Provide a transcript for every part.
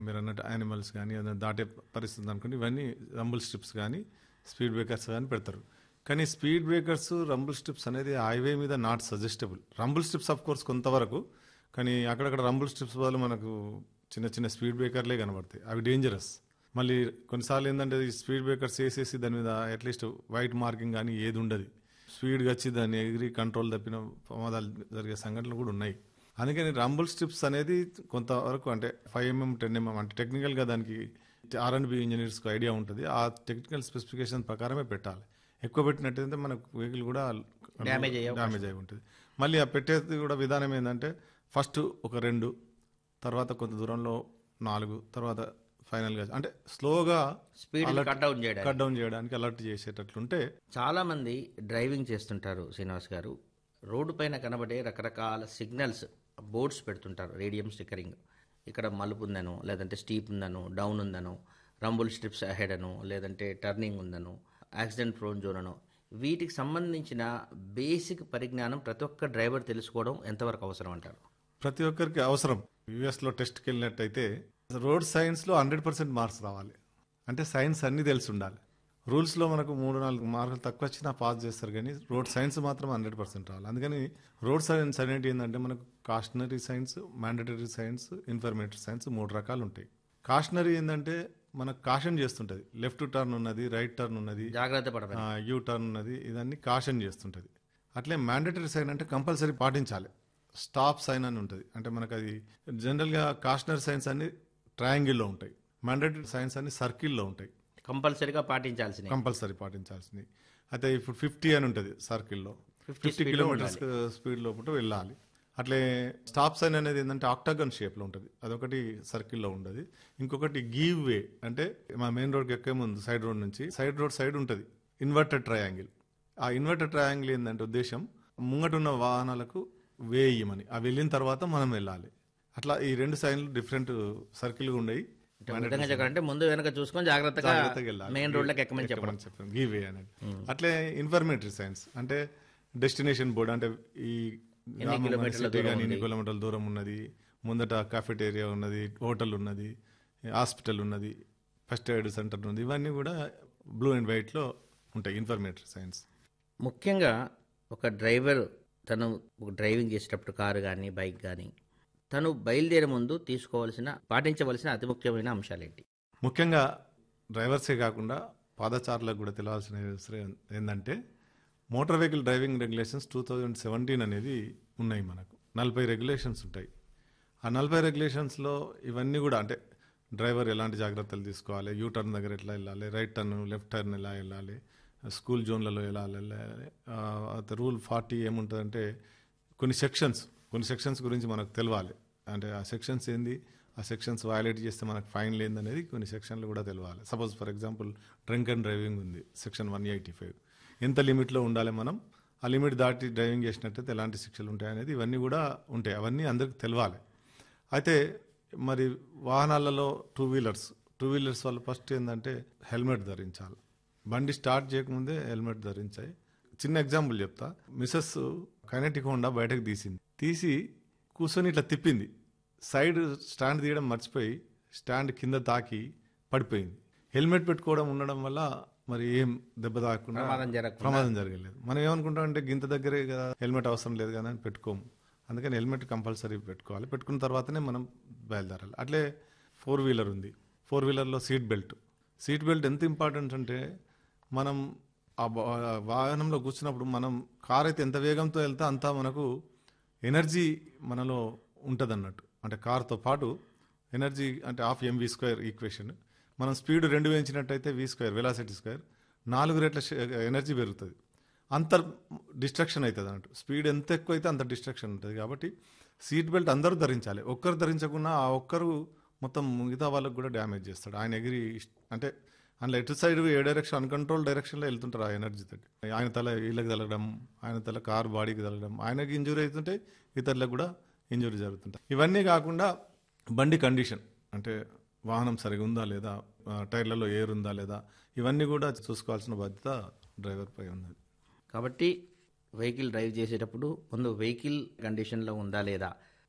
మీరు అన్నట్టు యానిమల్స్ కానీ ఏదైనా దాటే పరిస్థితి అనుకోండి ఇవన్నీ రంబుల్ స్ట్రిప్స్ కానీ స్పీడ్ బ్రేకర్స్ కానీ పెడతారు కానీ స్పీడ్ బ్రేకర్స్ రంబుల్ స్ట్రిప్స్ అనేది హైవే మీద not suggestable rumble strips of course కొంతవరకు కానీ అక్కడక్కడ రంబుల్ స్ట్రిప్స్ బదులు మనకు చిన్న చిన్న స్పీడ్ బ్రేకర్లే కనబడతాయి అవి డేంజరస్ మళ్ళీ కొన్నిసార్లు ఏంటంటే ఈ స్పీడ్ బ్రేకర్స్ వేసేసి దాని మీద అట్లీస్ట్ వైట్ మార్కింగ్ కానీ ఏది ఉండదు స్పీడ్గా వచ్చి దాన్ని ఎగిరి కంట్రోల్ తప్పిన ప్రమాదాలు జరిగే సంఘటనలు కూడా ఉన్నాయి అందుకని రంబుల్ స్ట్రిప్స్ అనేది కొంతవరకు అంటే ఫైవ్ ఎంఎం టెన్ ఎంఎం అంటే టెక్నికల్గా దానికి ఆర్ అండ్ బి ఇంజనీర్స్కి ఐడియా ఉంటుంది ఆ టెక్నికల్ స్పెసిఫికేషన్ ప్రకారమే పెట్టాలి ఎక్కువ పెట్టినట్టయితే మనకు వెహికల్ కూడా Damage అయ్యే డ్యామేజ్ అయి ఉంటుంది మళ్ళీ ఆ పెట్టేది కూడా విధానం ఏంటంటే ఫస్ట్ ఒక రెండు తర్వాత కొంత దూరంలో నాలుగు తర్వాత ఫైనల్గా అంటే స్లోగా స్పీడ్ కట్ డౌన్ చేయడానికి కట్ డౌన్ చేయడానికి అలర్ట్ చేసేటట్లుంటే చాలా మంది డ్రైవింగ్ చేస్తుంటారు శ్రీనివాస్ గారు రోడ్డు పైన కనబడే రకరకాల సిగ్నల్స్ బోర్డ్స్ పెడుతుంటారు రేడియం స్టిక్కరింగ్ ఇక్కడ మలుపు ఉందనో లేదంటే స్టీప్ ఉందనో డౌన్ ఉందనో రంబుల్ స్ట్రిప్స్ అహెడ్ అనో లేదంటే టర్నింగ్ ఉందనో యాక్సిడెంట్ ప్రోన్ జోన్ అనో వీటికి సంబంధించిన బేసిక్ పరిజ్ఞానం ప్రతి ఒక్క డ్రైవర్ తెలుసుకోవడం ఎంతవరకు అవసరం అంటారు ప్రతి ఒక్కరికి అవసరం యుఎస్లో టెస్ట్కి వెళ్ళినట్టయితే రోడ్ సైన్స్లో హండ్రెడ్ పర్సెంట్ మార్క్స్ రావాలి అంటే సైన్స్ అన్నీ తెలిసి ఉండాలి రూల్స్లో మనకు మూడు నాలుగు మార్కులు తక్కువ వచ్చినా పాస్ చేస్తారు కానీ రోడ్ సైన్స్ మాత్రం హండ్రెడ్ పర్సెంట్ రావాలి అందుకని రోడ్ సైన్స్ అనేది ఏంటంటే మనకు cautionary signs mandatory signs informatory signs మూడు రకాలు ఉంటాయి కాషనరీ ఏంటంటే మనకు కాషన్ చేస్తుంటుంది లెఫ్ట్ టర్న్ ఉన్నది రైట్ టర్న్ ఉన్నది జాగ్రత్త పడమని యూ టర్న్ ఉన్నది ఇదన్నీ కాషన్ చేస్తుంటుంది అట్లే మ్యాండటరీ సైన్ అంటే కంపల్సరీ పాటించాలి స్టాప్ సైన్ అని ఉంటుంది అంటే మనకు అది జనరల్గా కాషనరీ సైన్స్ అన్ని ట్రయాంగిల్లో ఉంటాయి మ్యాండటరీ సైన్స్ అన్ని సర్కిల్లో ఉంటాయి కంపల్సరీగా పాటించాల్సినవి కంపల్సరీ పాటించాల్సింది అయితే ఇప్పుడు ఫిఫ్టీ అని ఉంటుంది సర్కిల్లో 50 ఫిఫ్టీ speed లో కిలోమీటర్స్ స్పీడ్ లోపల వెళ్ళాలి అట్లే స్టాప్ సైన్ అనేది ఏంటంటే ఆక్టాగన్ షేప్లో ఉంటుంది అదొకటి సర్కిల్లో ఉండదు ఇంకొకటి గీవ్ వే అంటే మా మెయిన్ రోడ్కి ఎక్కే ముందు సైడ్ రోడ్ నుంచి సైడ్ రోడ్ సైడ్ ఉంటుంది ఇన్వర్టెడ్ ట్రయాంగిల్ ఆ ఇన్వర్టెడ్ ట్రయాంగిల్ ఏంటంటే ఉద్దేశం ముంగటున్న వాహనాలకు వే ఇయ్యమని ఆ వెళ్ళిన తర్వాత మనం వెళ్ళాలి అట్లా ఈ రెండు సైన్లు డిఫరెంట్ సర్కిల్గా ఉన్నాయి విధంగా చెప్పాలంటే ముందు వెనక చూసుకొని జాగ్రత్తగా జాగ్రత్తగా వెళ్ళాలి. మెయిన్ రోడ్లకు ఎక్కమని చెప్పడం చెప్పమని చెప్పాను గివ్ వే అనేది అట్లే ఇన్ఫర్మేటరీ సైన్స్ అంటే డెస్టినేషన్ బోర్డ్ అంటే ఈ గ్రామం కానీ సిటీ కానీ ఎన్ని కిలోమీటర్ల దూరం ఉన్నది ముందట కాఫెటేరియా ఉన్నది హోటల్ ఉన్నది హాస్పిటల్ ఉన్నది ఫస్ట్ ఎయిడ్ సెంటర్ ఉన్నది ఇవన్నీ కూడా బ్లూ అండ్ వైట్లో ఉంటాయి ఇన్ఫర్మేటరీ సైన్స్ ముఖ్యంగా ఒక డ్రైవర్ తను ఒక డ్రైవింగ్ చేసేటప్పుడు కారు కానీ బైక్ కానీ తను బయలుదేరే ముందు తీసుకోవాల్సిన పాటించవలసిన అతి ముఖ్యమైన అంశాలు ఏంటి ముఖ్యంగా డ్రైవర్సే కాకుండా పాదచారులకు కూడా తెలియాల్సిన విషయం ఏంటంటే motor vehicle driving regulations two thousand seventeen అనేది ఉన్నాయి మనకు నలభై రెగ్యులేషన్స్ ఉంటాయి ఆ నలభై రెగ్యులేషన్స్లో ఇవన్నీ కూడా అంటే డ్రైవర్ ఎలాంటి జాగ్రత్తలు తీసుకోవాలి యూ టర్న్ దగ్గర ఎట్లా వెళ్ళాలి రైట్ టర్న్ లెఫ్ట్ టర్న్ ఎలా వెళ్ళాలి స్కూల్ జోన్లలో ఎలా వెళ్ళాలి రూల్ ఫార్టీ ఏముంటుందంటే కొన్ని సెక్షన్స్ కొన్ని సెక్షన్స్ గురించి మనకు తెలియాలి అంటే ఆ సెక్షన్స్ ఏంది ఆ సెక్షన్స్ వయలేట్ చేస్తే మనకు ఫైన్ లేదనేది కొన్ని సెక్షన్లు కూడా తెలియాలి suppose for example drink and driving ఉంది సెక్షన్ వన్ ఎయిటీ ఫైవ్ ఎంత లిమిట్లో ఉండాలి మనం ఆ లిమిట్ దాటి డ్రైవింగ్ చేసినట్టయితే ఎలాంటి శిక్షలు ఉంటాయి అనేది ఇవన్నీ కూడా ఉంటాయి అవన్నీ అందరికి తెలియాలి అయితే మరి వాహనాలలో టూ వీలర్స్ టూ వీలర్స్ వాళ్ళు ఫస్ట్ ఏంటంటే హెల్మెట్ ధరించాలి బండి స్టార్ట్ చేయకముందే హెల్మెట్ ధరించాయి చిన్న ఎగ్జాంపుల్ చెప్తా మిసెస్ కైనటిక్ హోండా బయటకు తీసింది తీసి కూర్చొని ఇట్లా తిప్పింది సైడ్ స్టాండ్ తీయడం మర్చిపోయి స్టాండ్ కింద తాకి పడిపోయింది హెల్మెట్ పెట్టుకోవడం ఉండడం వల్ల మరి ఏం దెబ్బ తాకుండా ప్రమాదం జరగకుండా ప్రమాదం జరగలేదు మనం ఏమనుకుంటాం అంటే గింత దగ్గరే కదా హెల్మెట్ అవసరం లేదు కదా అని పెట్టుకోము అందుకని హెల్మెట్ కంపల్సరీ పెట్టుకోవాలి పెట్టుకున్న తర్వాతనే మనం బయలుదేరాలి అట్లే ఫోర్ వీలర్ ఉంది ఫోర్ వీలర్లో సీట్ బెల్ట్ సీట్ బెల్ట్ ఎంత ఇంపార్టెంట్ అంటే మనం ఆ బా- వాహనంలో కూర్చున్నప్పుడు మనం కార్ అయితే ఎంత వేగంతో వెళ్తే అంత మనకు ఎనర్జీ మనలో ఉంటుంది అన్నట్టు అంటే కార్తో పాటు ఎనర్జీ అంటే హాఫ్ ఎంవి స్క్వేర్ ఈక్వేషన్ మనం స్పీడ్ రెండు పెంచినట్టయితే వి స్క్వేర్ వెలాసిటీ స్క్వేర్ నాలుగు రెట్ల శ- ఎనర్జీ పెరుగుతుంది అంత డిస్ట్రక్షన్ అవుతుంది అన్నట్టు స్పీడ్ ఎంత ఎక్కువ అయితే అంత డిస్ట్రక్షన్ ఉంటుంది కాబట్టి సీట్ బెల్ట్ అందరూ ధరించాలి ఒక్కరు ధరించకుండా ఆ ఒక్కరు మొత్తం మిగతా వాళ్ళకు కూడా డ్యామేజ్ చేస్తాడు ఆయన ఎగిరి ఇష్- అంటే అందులో ఎటు సైడ్ ఏ డైరెక్షన్ అన్కంట్రోల్ డైరెక్షన్లో వెళ్తుంటారు ఆ ఎనర్జీ తోటి ఆయన తల వీళ్ళకి తగలడం ఆయన తల కార్ బాడీకి తగలడం ఆయనకి ఇంజురీ అవుతుంటే ఇతరులకు కూడా ఇంజురీ జరుగుతుంటాయి ఇవన్నీ కాకుండా బండి కండిషన్ అంటే వాహనం సరిగా ఉందా లేదా ఆ, టైర్లలో ఎయిర్ ఉందా లేదా ఇవన్నీ కూడా చూసుకోవాల్సిన బాధ్యత డ్రైవర్ పై ఉన్నది కాబట్టి వెహికల్ డ్రైవ్ చేసేటప్పుడు ముందు వెహికల్ కండిషన్లో ఉందా లేదా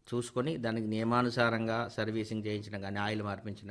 చూసుకొని దానికి నియమానుసారంగా సర్వీసింగ్ చేయించడం కానీ ఆయిల్ మార్పించడం